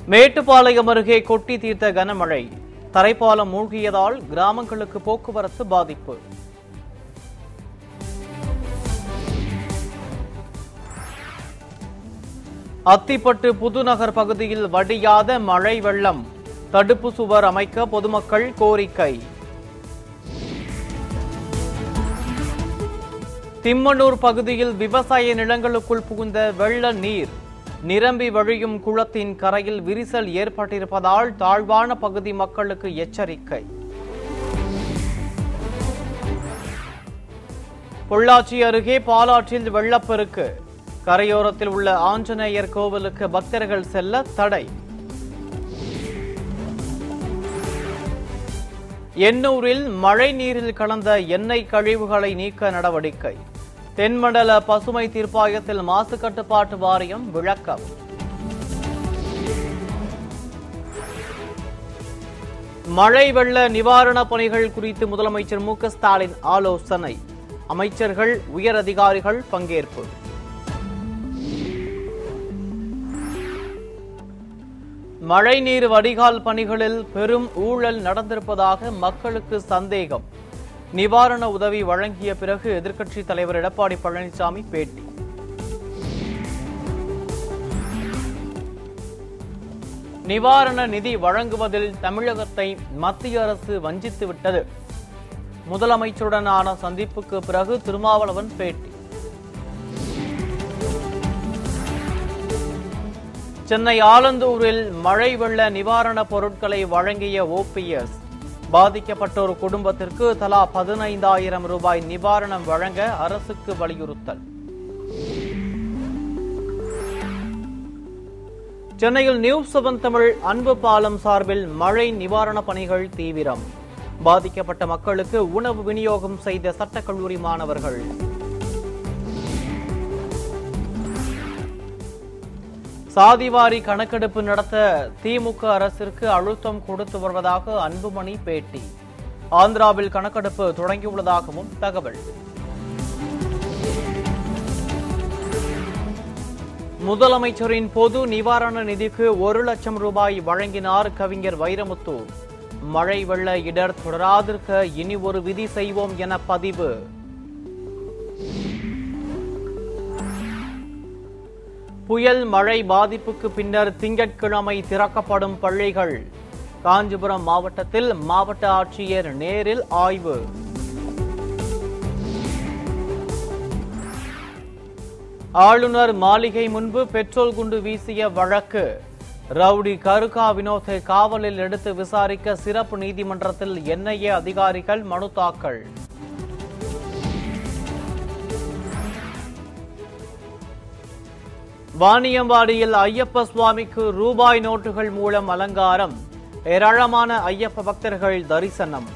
மேட்டுப்பாளையம் அருகே கொட்டி தீர்த்த கனமழை தரைப்பாலம் மூழ்கியதால் கிராமங்களுக்கு போக்குவரத்து பாதிப்பு அத்திப்பட்டு புதுநகர் பகுதியில் வடியாத மழை வெள்ளம் தடுப்பு சுவர் அமைக்க பொதுமக்கள் கோரிக்கை திம்மனூர் பகுதியில் விவசாய நிலங்களுக்குள் புகுந்த வெள்ள நீர் நிரம்பி வழியும் குளத்தின் கரையில் விரிசல் ஏற்பட்டிருப்பதால் தாழ்வான பகுதி மக்களுக்கு எச்சரிக்கை பொள்ளாச்சி அருகே பாலாற்றில் வெள்ளப்பெருக்கு கரையோரத்தில் உள்ள ஆஞ்சநேயர் கோவிலுக்கு பக்தர்கள் செல்ல தடை எண்ணூரில் மழை நீரில் கலந்த எண்ணெய் கழிவுகளை நீக்க நடவடிக்கை தென்மண்டல பசுமை தீர்ப்பாயத்தில் மாசு கட்டுப்பாட்டு வாரியம் விளக்கம் மழை வெள்ள நிவாரணப் பணிகள் குறித்து முதலமைச்சர் மு க ஸ்டாலின் ஆலோசனை அமைச்சர்கள் உயர் அதிகாரிகள் பங்கேற்பு மழைநீர் வடிகால் பணிகளில் பெரும் ஊழல் நடந்திருப்பதாக மக்களுக்கு சந்தேகம் நிவாரண உதவி வழங்கிய பிறகு எதிர்க்கட்சித் தலைவர் எடப்பாடி பழனிசாமி பேட்டி நிவாரண நிதி வழங்குவதில் தமிழகத்தை மத்திய அரசு வஞ்சித்து விட்டது முதலமைச்சருடனான சந்திப்புக்கு பிறகு திருமாவளவன் பேட்டி சென்னை ஆலந்தூரில் மழை வெள்ள நிவாரணப் பொருட்களை வழங்கிய ஓபிஎஸ் பாதிக்கப்பட்டோர் குடும்பத்திற்கு தலா பதினைந்தாயிரம் ரூபாய் நிவாரணம் வழங்க அரசுக்கு வலியுறுத்தல் சென்னையில் நியூஸ் செவன் தமிழ் அன்பு பாலம் சார்பில் மழை நிவாரணப் பணிகள் தீவிரம் பாதிக்கப்பட்ட மக்களுக்கு உணவு விநியோகம் செய்த சட்டக்கல்லூரி மாணவர்கள் சாதிவாரி கணக்கெடுப்பு நடத்த திமுக அரசிற்கு அழுத்தம் கொடுத்து வருவதாக அன்புமணி பேட்டி ஆந்திராவில் கணக்கெடுப்பு தொடங்கியுள்ளதாகவும் தகவல் முதலமைச்சரின் பொது நிவாரண நிதிக்கு ஒரு லட்சம் ரூபாய் வழங்கினார் கவிஞர் வைரமுத்து மழை வெள்ள இடர் தொடராதிருக்க இனி ஒரு விதி செய்வோம் என பதிவு புயல் மழை பாதிப்புக்கு பின்னர் திங்கட்கிழமை திறக்கப்படும் பள்ளிகள் காஞ்சிபுரம் மாவட்டத்தில் மாவட்ட ஆட்சியர் நேரில் ஆய்வு ஆளுநர் மாளிகை முன்பு பெட்ரோல் குண்டு வீசிய வழக்கு ரவுடி கருகா வினோத்தை காவலில் எடுத்து விசாரிக்க சிறப்பு நீதிமன்றத்தில் என்ஐஏ அதிகாரிகள் மனு தாக்கல் வாணியம்பாடியில் ஐயப்ப சுவாமிக்கு ரூபாய் நோட்டுகள் மூலம் அலங்காரம் ஏராளமான ஐயப்ப பக்தர்கள் தரிசனம்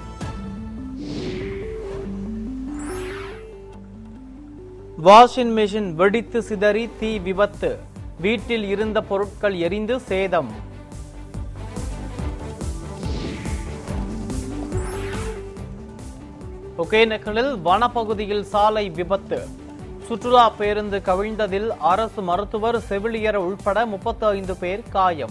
வாஷிங் மெஷின் வெடித்து சிதறி தீ விபத்து வீட்டில் இருந்த பொருட்கள் எரிந்து சேதம் ஒகேனக்கலில் வனப்பகுதியில் சாலை விபத்து சுற்றுலா பேருந்து கவிழ்ந்ததில் அரசு மருத்துவர் செவிலியர் உள்பட முப்பத்தி ஐந்து பேர் காயம்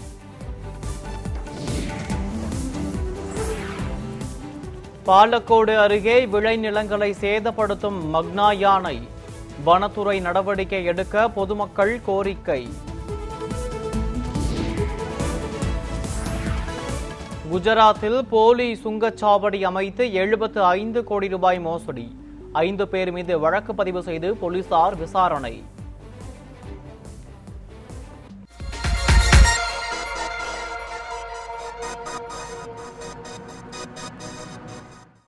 பாலக்கோடு அருகே விளைநிலங்களை சேதப்படுத்தும் மக்னா யானை வனத்துறை நடவடிக்கை எடுக்க பொதுமக்கள் கோரிக்கை குஜராத்தில் போலி சுங்கச்சாவடி அமைத்து எழுபத்து ஐந்து கோடி ரூபாய் மோசடி ஐந்து பேர் மீது வழக்கு பதிவு செய்து போலீசார் விசாரணை